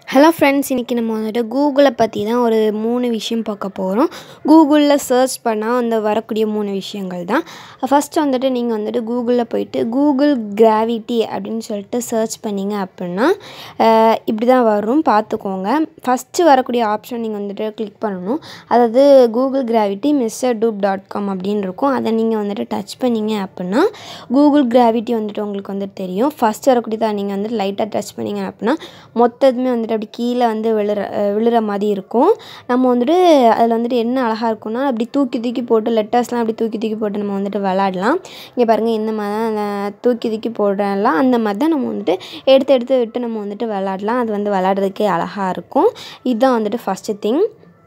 hello friends இன்றைக்கி நம்ம வந்துட்டு கூகுளை பற்றி தான் ஒரு மூணு விஷயம் பார்க்க போகிறோம் கூகுளில் சர்ச் பண்ணால் அந்த வரக்கூடிய மூணு விஷயங்கள் தான் ஃபஸ்ட்டு வந்துட்டு நீங்கள் வந்துட்டு கூகுளில் போயிட்டு கூகுள் கிராவிட்டி அப்படின்னு சொல்லிட்டு சர்ச் பண்ணிங்க அப்படின்னா அஹ், இப்படி தான் வரும் பார்த்துக்கோங்க ஃபஸ்ட்டு வரக்கூடிய ஆப்ஷன் நீங்கள் வந்துட்டு கிளிக் பண்ணணும் அதாவது Google gravity Mr Doob dot com அப்படின்னு இருக்கும் அதை நீங்கள் வந்துட்டு டச் பண்ணீங்க அப்படின்னா கூகுள் கிராவிட்டி வந்துட்டு உங்களுக்கு வந்துட்டு தெரியும் ஃபஸ்ட் வரக்கூடியதாக நீங்கள் வந்துட்டு லைட்டாக டச் பண்ணீங்க அப்படின்னா மொத்தத்துமே வந்துட்டு அப்படி கீழே வந்து விழுற அஹ் விழுற மாதிரி இருக்கும் நம்ம வந்துட்டு அதில் வந்துட்டு என்ன அழகாக இருக்கும்னா அப்படி தூக்கி தூக்கி போட்டு லெட்டர்ஸ்லாம் அப்படி தூக்கி தூக்கி போட்டு நம்ம வந்துட்டு விளாடலாம் இங்கே பாருங்கள் இந்த மாதிரி தான் அந்த தூக்கி தூக்கி போடுறலாம் அந்த மாதிரி தான் நம்ம வந்துட்டு எடுத்து எடுத்து விட்டு நம்ம வந்துட்டு விளாடலாம் அது வந்து விளாட்றதுக்கே அழகாக இருக்கும் இதுதான் வந்துட்டு ஃபஸ்ட்டு திங்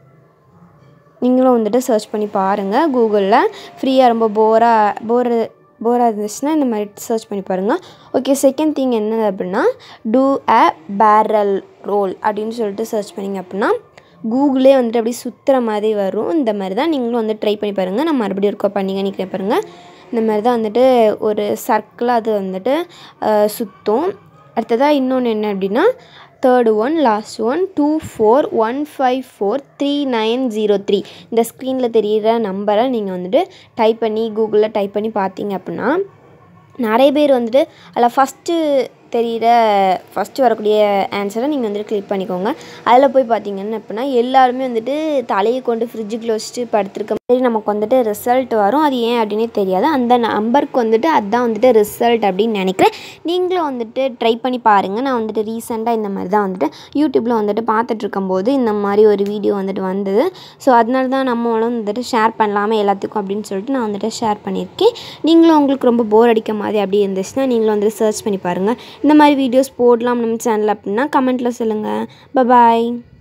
நீங்களும் வந்துட்டு சர்ச் பண்ணி பாருங்கள் கூகுளில் ஃப்ரீயாக ரொம்ப போராக போர் போராக இருந்துச்சுன்னா இந்த மாதிரி சர்ச் பண்ணி பாருங்கள் ஓகே செகண்ட் திங் என்ன அப்படின்னா டூ அ பேரல் ரோல் அப்படின்னு சொல்லிட்டு சர்ச் பண்ணிங்க அப்படின்னா கூகுளே வந்துட்டு அப்படியே சுற்றுற மாதிரி வரும் இந்த மாதிரி தான் நீங்களும் வந்து ட்ரை பண்ணி பாருங்கள் நான் மறுபடியும் இருக்கா பண்ணி நினைக்கிறேன் பாருங்கள் இந்த மாதிரி தான் வந்துட்டு ஒரு சர்க்கிளாக அது வந்துட்டு அஹ், சுற்றும் அடுத்ததாக இன்னொன்று என்ன அப்படின்னா third one last one two four one five four three nine zero three இந்த ஸ்க்ரீனில் தெரிகிற நம்பரை நீங்கள் வந்துட்டு டைப் பண்ணி கூகுளில் டைப் பண்ணி பார்த்தீங்க அப்படின்னா நிறைய பேர் வந்துட்டு அதில் ஃபஸ்ட்டு தெரிகிற ஃபஸ்ட்டு வரக்கூடிய ஆன்சரை நீங்கள் வந்துட்டு கிளிக் பண்ணிக்கோங்க அதில் போய் பார்த்தீங்கன்னா அப்படின்னா எல்லாருமே வந்துட்டு தலையை கொண்டு ஃப்ரிட்ஜுக்குள்ள வச்சுட்டு படுத்திருக்க மாதிரி நமக்கு வந்துட்டு ரிசல்ட் வரும் அது ஏன் அப்படின்னே தெரியாது அந்த நம்பருக்கு வந்துட்டு அதுதான் வந்துட்டு ரிசல்ட் அப்படின்னு நினைக்கிறேன் நீங்களும் வந்துட்டு ட்ரை பண்ணி பாருங்கள் நான் வந்துட்டு ரீசெண்டாக இந்த மாதிரி தான் வந்துட்டு யூடியூப்பில் வந்துட்டு பார்த்துட்டு இருக்கும்போது இந்த மாதிரி ஒரு வீடியோ வந்துட்டு வந்தது ஸோ அதனால தான் நம்மளும் வந்துட்டு ஷேர் பண்ணலாமே எல்லாத்துக்கும் அப்படின்னு சொல்லிட்டு நான் வந்துட்டு ஷேர் பண்ணியிருக்கேன் நீங்களும் உங்களுக்கு ரொம்ப போர் அடிக்க மாதிரி அப்படி இருந்துச்சுன்னா நீங்களும் வந்துட்டு சர்ச் பண்ணி பாருங்கள் இந்த மாதிரி வீடியோஸ் போடலாம் நம்ம சேனல் அப்படின்னா கமெண்ட்டில் சொல்லுங்கள் பபாய்